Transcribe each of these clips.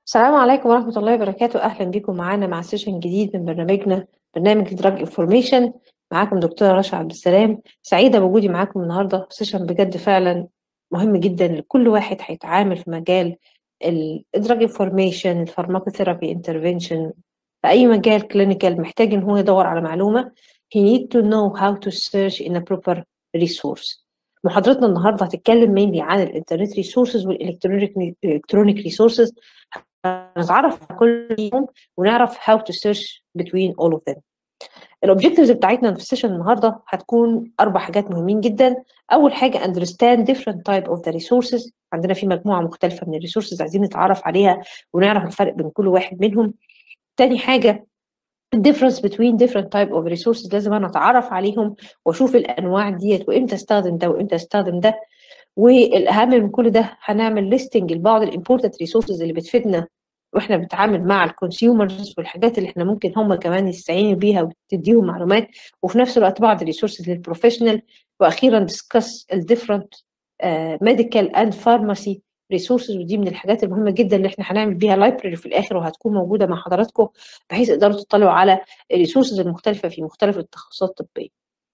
السلام عليكم ورحمة الله وبركاته أهلا بكم معانا مع سيشن جديد من برنامجنا برنامج دراج انفورميشن معاكم دكتورة رشا عبد السلام سعيدة بوجودي معاكم النهاردة سيشن بجد فعلا مهم جدا لكل واحد هيتعامل في مجال الدراج انفورميشن الفارماكوثيرابي انترفنشن في أي مجال كلينيكال محتاج إن هو يدور على معلومة he need to know how to search in a proper resource محاضرتنا النهارده هتتكلم mainly عن الانترنت ريسورسز والالكترونيك الكترونيك ريسورسز هنتعرف على كل يوم ونعرف how to search between all of them الاوبجكتيفز بتاعتنا في السيشن النهارده هتكون اربع حاجات مهمين جدا اول حاجه understand different type of the resources عندنا في مجموعه مختلفه من الريسورسز عايزين نتعرف عليها ونعرف الفرق بين كل واحد منهم تاني حاجه الديفرنس between different type of resources لازم انا اتعرف عليهم واشوف الانواع ديت وامتى استخدم ده وامتى استخدم ده والاهم من كل ده هنعمل ليستنج لبعض الامبورتنت ريسورسز اللي بتفيدنا واحنا بنتعامل مع الكونسيومرز والحاجات اللي احنا ممكن هم كمان يستعينوا بيها وتديهم معلومات وفي نفس الوقت بعض الريسورسز للبروفيشنال واخيرا ديسكس الديفرنت ميديكال اند فارماسي ريسورسز ودي من الحاجات المهمه جدا اللي احنا هنعمل بيها لايبرري في الاخر وهتكون موجوده مع حضراتكم بحيث تقدروا تطلعوا على الريسورسز المختلفه في مختلف التخصصات الطبيه.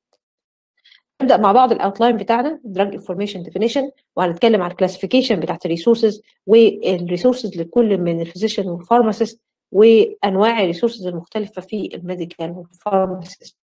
نبدا مع بعض الاوتلاين بتاعنا دراج انفورميشن ديفينيشن وهنتكلم على الكلاسيفيكيشن بتاعت الريسورسز والريسورسز لكل من الفيزيشن والفارماسيست وانواع الريسورسز المختلفه في الميديكال والفارماسيست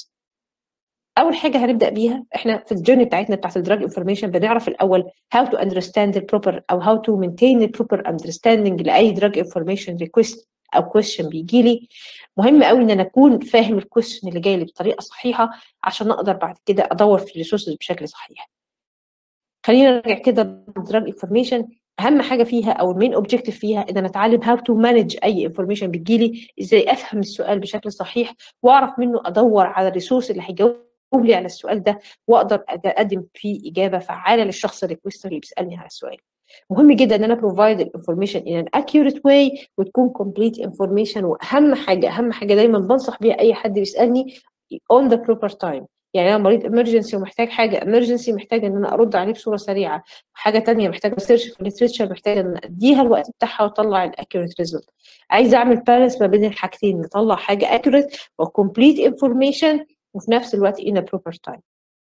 اول حاجه هنبدا بيها احنا في الجيرني بتاعتنا بتاعت الدراج انفورميشن بنعرف الاول how to understand the proper او how to maintain the proper understanding لاي دراج انفورميشن ريكويست او كويشن بيجي لي مهم قوي ان انا اكون فاهم الكويشن اللي جاي لي بطريقه صحيحه عشان اقدر بعد كده ادور في الريسورسز بشكل صحيح خلينا نرجع كده للدراج انفورميشن اهم حاجه فيها او المين اوبجيكتيف فيها ان انا اتعلم هاو تو مانج اي انفورميشن بتجيلي ازاي افهم السؤال بشكل صحيح واعرف منه ادور على الريسورس اللي هيجاوب لي على السؤال ده واقدر اقدم فيه اجابه فعاله للشخص الريكوستر اللي بيسالني على السؤال مهم جدا ان انا بروفايد الانفورميشن ان ان اكيوريت واي وتكون كومبليت انفورميشن واهم حاجه اهم حاجه دايما بنصح بيها اي حد بيسالني اون ذا بروبر تايم يعني انا مريض امرجنسي ومحتاج حاجه امرجنسي محتاج ان انا ارد عليه بصوره سريعه حاجه تانية محتاجه سيرش في الليتريتشر محتاج ان اديها الوقت بتاعها واطلع الاكيوريت ريزلت عايزه اعمل بالانس ما بين الحاجتين نطلع حاجه اكيوريت وكومبليت انفورميشن وفي نفس الوقت in a proper time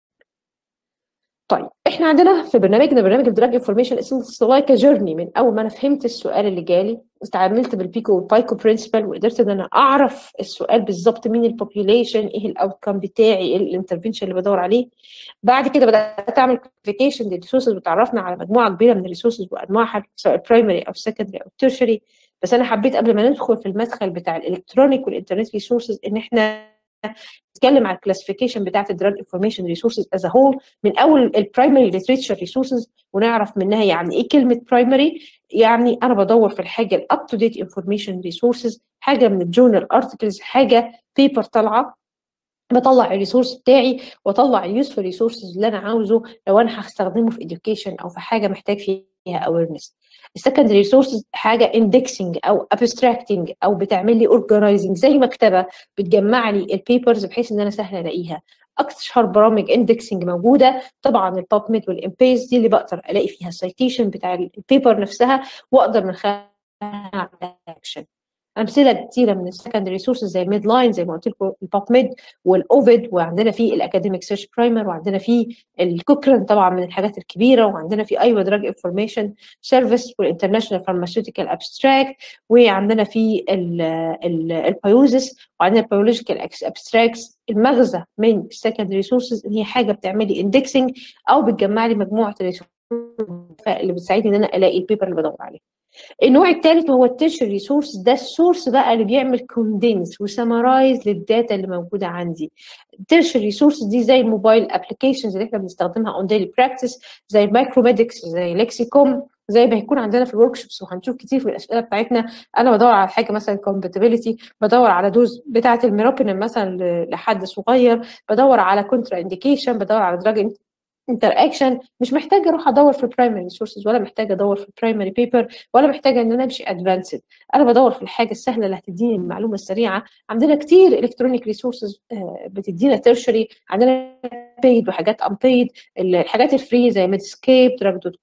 طيب احنا عندنا في برنامجنا برنامج الدراج انفورميشن اسمه لايك جيرني من اول ما انا فهمت السؤال اللي جالي استعملت بالبيكو والبايكو برنسبل وقدرت ان انا اعرف السؤال بالظبط مين البوبيوليشن ايه الاوتكم بتاعي ايه الانترفنشن اللي بدور عليه بعد كده بدات اعمل كلاسيفيكيشن للريسورسز بتعرفنا على مجموعه كبيره من الريسورسز وانواعها سواء برايمري او سكندري او تيرشري بس انا حبيت قبل ما ندخل في المدخل بتاع الالكترونيك والانترنت ريسورسز ان احنا نتكلم على الكلاسيفيكيشن بتاعت الدراج انفورميشن ريسورسز از هول من اول البرايمري ليتريتشر ريسورسز ونعرف منها يعني ايه كلمه برايمري يعني انا بدور في الحاجه الاب تو ديت انفورميشن ريسورسز حاجه من الجورنال ارتكلز حاجه بيبر طالعه بطلع الريسورس بتاعي واطلع اليوسفول ريسورسز اللي انا عاوزه لو انا هستخدمه في education او في حاجه محتاج فيها awareness السكندري ريسورسز حاجه اندكسنج او ابستراكتنج او بتعمل لي اورجنايزنج زي مكتبه بتجمع لي البيبرز بحيث ان انا سهل الاقيها اشهر برامج اندكسنج موجوده طبعا الباب ميد والامبيز دي اللي بقدر الاقي فيها السيتيشن بتاع البيبر نفسها واقدر من خلالها اعمل اكشن امثله كتيره من السكندري ريسورسز زي ميد لاين زي ما قلت لكم الباب ميد والاوفيد وعندنا في الاكاديميك سيرش برايمر وعندنا في الكوكرن طبعا من الحاجات الكبيره وعندنا في ايوه دراج انفورميشن سيرفيس والانترناشونال فارماسيوتيكال ابستراكت وعندنا في البيوزس وعندنا البيولوجيكال ابستراكتس المغزى من السكندري ريسورسز ان هي حاجه بتعمل لي اندكسنج او بتجمع لي مجموعه الريسورسز اللي بتساعدني ان انا الاقي البيبر اللي بدور عليه النوع الثالث هو التيرشر ريسورس ده السورس بقى اللي بيعمل كوندنس وسمرايز للداتا اللي موجوده عندي التيرشر ريسورس دي زي الموبايل ابلكيشنز اللي احنا بنستخدمها اون ديلي براكتس زي المايكروميدكس زي لكسيكوم زي ما هيكون عندنا في الورك شوبس وهنشوف كتير في الاسئله بتاعتنا انا بدور على حاجه مثلا كومباتيبيليتي بدور على دوز بتاعه الميروبينم مثلا لحد صغير بدور على كونترا انديكيشن بدور على دراج انتر اكشن مش محتاجه اروح ادور في برايمري ريسورسز ولا محتاجه ادور في برايمري بيبر ولا محتاجه ان انا امشي ادفانسد انا بدور في الحاجه السهله اللي هتديني المعلومه السريعه عندنا كتير الكترونيك ريسورسز بتدينا تيرشري عندنا بيد وحاجات ان بيد الحاجات الفري زي ميدسكيب دراج دوت كوم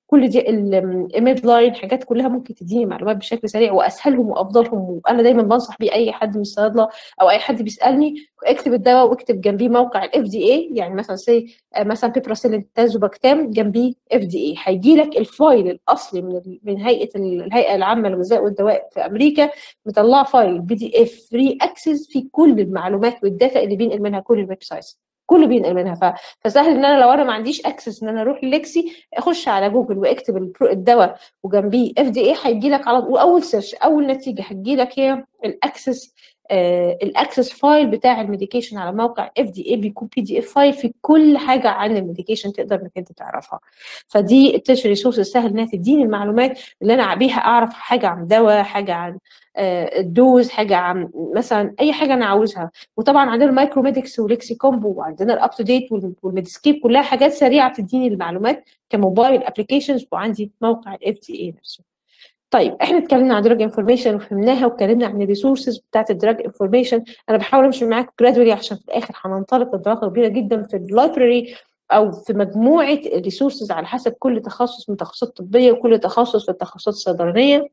كل دي الميد لاين حاجات كلها ممكن تديني معلومات بشكل سريع واسهلهم وافضلهم وانا دايما بنصح بيه اي حد من الصيادله او اي حد بيسالني اكتب الدواء واكتب جنبيه موقع الاف دي اي يعني مثلا سي مثلا بيبراسيلين تازوباكتام جنبيه اف دي اي هيجي لك الفايل الاصلي من من هيئه الهيئه العامه للغذاء والدواء في امريكا مطلعه فايل بي دي اف فري اكسس في كل المعلومات والداتا اللي بينقل منها كل الويب سايتس كله بينقل منها ف... فسهل ان انا لو انا ما عنديش اكسس ان انا اروح للكسي اخش على جوجل واكتب الدواء وجنبيه اف دي اي هيجي لك على واول سيرش اول نتيجه هتجي لك هي الاكسس آه الاكسس فايل بتاع الميديكيشن على موقع اف دي اي بيكون بي دي اف فايل في كل حاجه عن الميديكيشن تقدر انك انت تعرفها فدي التش ريسورس سهل انها تديني المعلومات اللي انا بيها اعرف حاجه عن دواء حاجه عن آه الدوز حاجه عن مثلا اي حاجه انا عاوزها وطبعا عندنا المايكروميدكس وليكسي كومبو وعندنا الاب تو ديت والميدسكيب كلها حاجات سريعه بتديني المعلومات كموبايل ابلكيشنز وعندي موقع الاف دي اي نفسه طيب احنا اتكلمنا عن دراج انفورميشن وفهمناها واتكلمنا عن الريسورسز بتاعت الدراج انفورميشن انا بحاول امشي معاكم جرادولي عشان في الاخر هننطلق لدراسه كبيره جدا في اللايبراري او في مجموعه الريسورسز على حسب كل تخصص من تخصصات طبيه وكل تخصص في التخصصات الصيدلانيه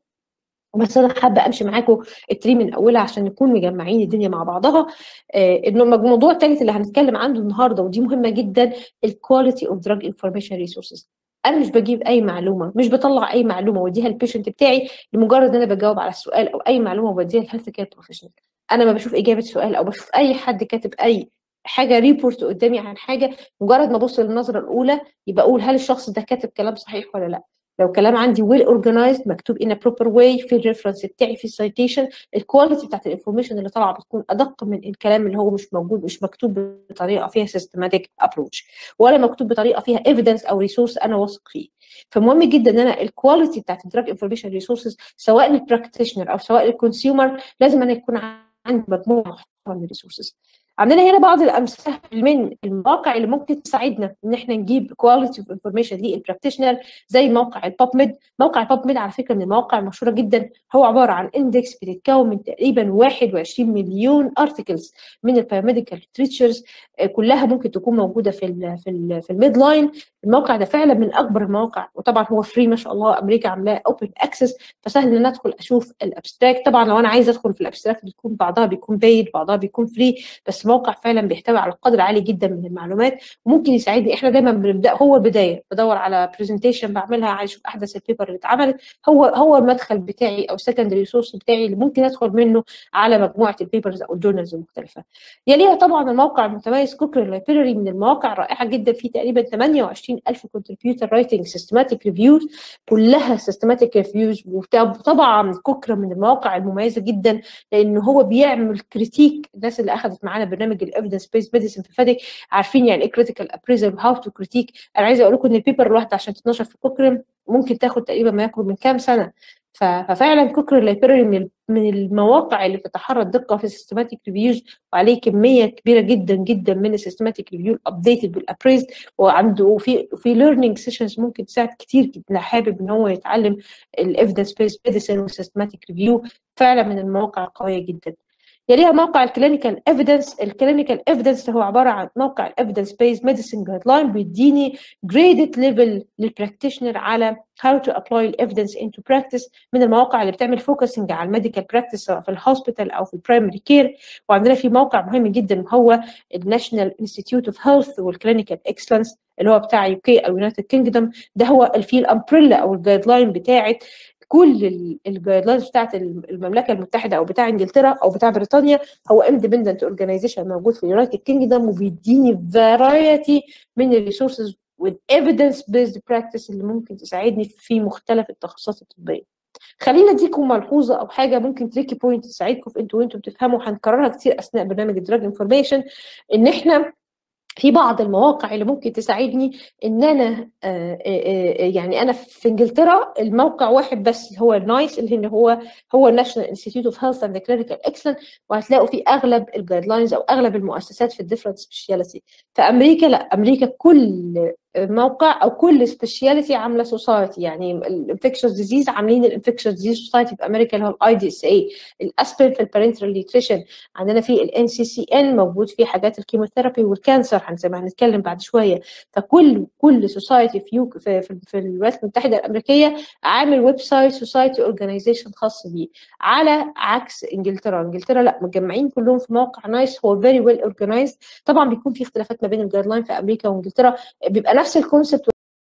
بس انا حابه امشي معاكم التري من اولها عشان نكون مجمعين الدنيا مع بعضها آه انه الموضوع الثالث اللي هنتكلم عنه النهارده ودي مهمه جدا الكواليتي اوف دراج انفورميشن ريسورسز انا مش بجيب اي معلومه مش بطلع اي معلومه واديها للبيشنت بتاعي لمجرد ان انا بجاوب على السؤال او اي معلومه وبديها للهيلث كير بروفيشنال انا ما بشوف اجابه سؤال او بشوف اي حد كاتب اي حاجه ريبورت قدامي عن حاجه مجرد ما ابص للنظره الاولى يبقى اقول هل الشخص ده كاتب كلام صحيح ولا لا لو كلام عندي ويل اورجنايزد مكتوب ان بروبر واي في الريفرنس بتاعي في السيتيشن الكواليتي بتاعت الانفورميشن اللي طالعه بتكون ادق من الكلام اللي هو مش موجود مش مكتوب بطريقه فيها سيستماتيك ابروتش ولا مكتوب بطريقه فيها ايفيدنس او ريسورس انا واثق فيه فمهم جدا ان انا الكواليتي بتاعت الدراج انفورميشن ريسورسز سواء للبراكتيشنر او سواء للكونسيومر لازم انا يكون عندي مجموعه محترمه من الريسورسز عندنا هنا بعض الامثله من المواقع اللي ممكن تساعدنا ان احنا نجيب كواليتي اوف انفورميشن للبراكتيشنر زي موقع الباب ميد موقع الباب ميد على فكره من المواقع المشهوره جدا هو عباره عن اندكس بتتكون من تقريبا 21 مليون ارتكلز من البايوميديكال ليتريتشرز كلها ممكن تكون موجوده في ال في ال في الميد لاين الموقع ده فعلا من اكبر المواقع وطبعا هو فري ما شاء الله امريكا عاملاه اوبن اكسس فسهل ان انا ادخل اشوف الابستراكت طبعا لو انا عايزه ادخل في الابستراكت بتكون بعضها بيكون بايد بعضها بيكون فري بس موقع فعلا بيحتوي على قدر عالي جدا من المعلومات وممكن يساعدني احنا دايما بنبدا هو بدايه بدور على برزنتيشن بعملها عايز اشوف احدث البيبر اللي اتعملت هو هو المدخل بتاعي او السكندري سورس بتاعي اللي ممكن ادخل منه على مجموعه البيبرز او الجورنالز المختلفه يليها طبعا الموقع المتميز كوكرين لايبراري من المواقع الرائعه جدا فيه تقريبا 28000 كونتريبيوتر رايتنج سيستماتيك ريفيوز كلها سيستماتيك ريفيوز وطبعا كوكرا من المواقع المميزه جدا لانه هو بيعمل كريتيك الناس اللي اخذت معانا برنامج الايفيدنس بيس ميديسن في فادك عارفين يعني ايه كريتيكال ابريزل هاو تو كريتيك انا عايزه اقول لكم ان البيبر الواحده عشان تتنشر في كوكرين ممكن تاخد تقريبا ما يقرب من كام سنه ففعلا كوكرين لايبراري من من المواقع اللي بتتحرى الدقه في السيستماتيك ريفيوز وعليه كميه كبيره جدا جدا من السيستماتيك ريفيو ابديتد بالابريزد وعنده وفي في ليرنينج سيشنز ممكن تساعد كتير اللي حابب ان هو يتعلم الايفيدنس بيس ميديسن والسيستماتيك ريفيو فعلا من المواقع القويه جدا يليها موقع الكلينيكال ايفيدنس الكلينيكال ايفيدنس هو عباره عن موقع الايفيدنس بيز ميديسن جايد لاين بيديني جريدد ليفل للبراكتيشنر على how to apply evidence into practice من المواقع اللي بتعمل فوكسنج على الميديكال براكتس سواء في الهوسبيتال او في البرايمري كير وعندنا في موقع مهم جدا هو الناشونال انستيتيوت اوف هيلث والكلينيكال اكسلنس اللي هو بتاع يو كي او يونايتد كينجدوم ده هو في الامبريلا او الجايد لاين بتاعت كل الجايد لاينز بتاعت المملكه المتحده او بتاع انجلترا او بتاع بريطانيا هو اندبندنت اورجانيزيشن موجود في اليونايتد كينجدوم وبيديني فرايتي من الريسورسز والايفيدنس بيزد براكتس اللي ممكن تساعدني في مختلف التخصصات الطبيه. خلينا اديكم ملحوظه او حاجه ممكن تريكي بوينت تساعدكم في انتوا وانتوا بتفهموا هنكررها كتير اثناء برنامج الدراج انفورميشن ان احنا في بعض المواقع اللي ممكن تساعدني ان انا آآ آآ يعني انا في انجلترا الموقع واحد بس هو النايس اللي هو هو الناشونال انستيتيوت اوف هيلث اند كلينيكال اكسلنت وهتلاقوا فيه اغلب الجايد لاينز او اغلب المؤسسات في الديفرنت سبيشاليتي في امريكا لا امريكا كل موقع او كل سبيشاليتي عامله سوسايتي يعني الانفكشوس ديزيز عاملين الانفكشوس ديزيز سوسايتي في امريكا اللي هو الاي دي اس اي الاسبرين في البارنتال نيوتريشن عندنا في الان سي سي ان موجود فيه حاجات الكيموثيرابي والكانسر زي ما هنتكلم بعد شويه فكل كل سوسايتي في في, في, في الولايات المتحده الامريكيه عامل ويب سايت سوسايتي اورجانيزيشن خاص بيه على عكس انجلترا انجلترا لا متجمعين كلهم في موقع نايس هو فيري ويل اورجانيزد طبعا بيكون في اختلافات ما بين الجايد لاين في امريكا وانجلترا بيبقى نفس الكونسبت